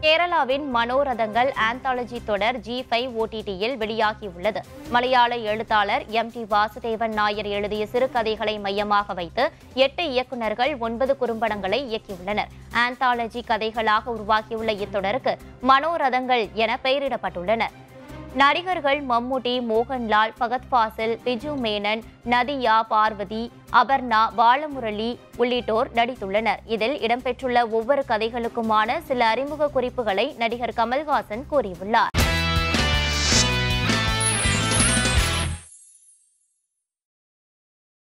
கேரளாவின் மனோரதங்கள் ஆந்தாலஜி தொடர் ஜி ஃபைவ் ஓடிடியில் வெளியாகியுள்ளது மலையாள எழுத்தாளர் எம் டி வாசுதேவன் நாயர் எழுதிய சிறுகதைகளை மையமாக வைத்து எட்டு இயக்குநர்கள் ஒன்பது குறும்படங்களை இயக்கியுள்ளனர் ஆந்தாலஜி கதைகளாக உருவாக்கியுள்ள இத்தொடருக்கு மனோரதங்கள் என பெயரிடப்பட்டுள்ளன நடிகர்கள் மம்முட்டி மோகன்லால் ஃபகத் ஃபாசில் பிஜு மேனன் நதியா பார்வதி அபர்ணா பாலமுரளி உள்ளிட்டோர் நடித்துள்ளனர் இதில் இடம்பெற்றுள்ள ஒவ்வொரு கதைகளுக்குமான சில அறிமுக குறிப்புகளை நடிகர் கமல்ஹாசன் கூறியுள்ளார்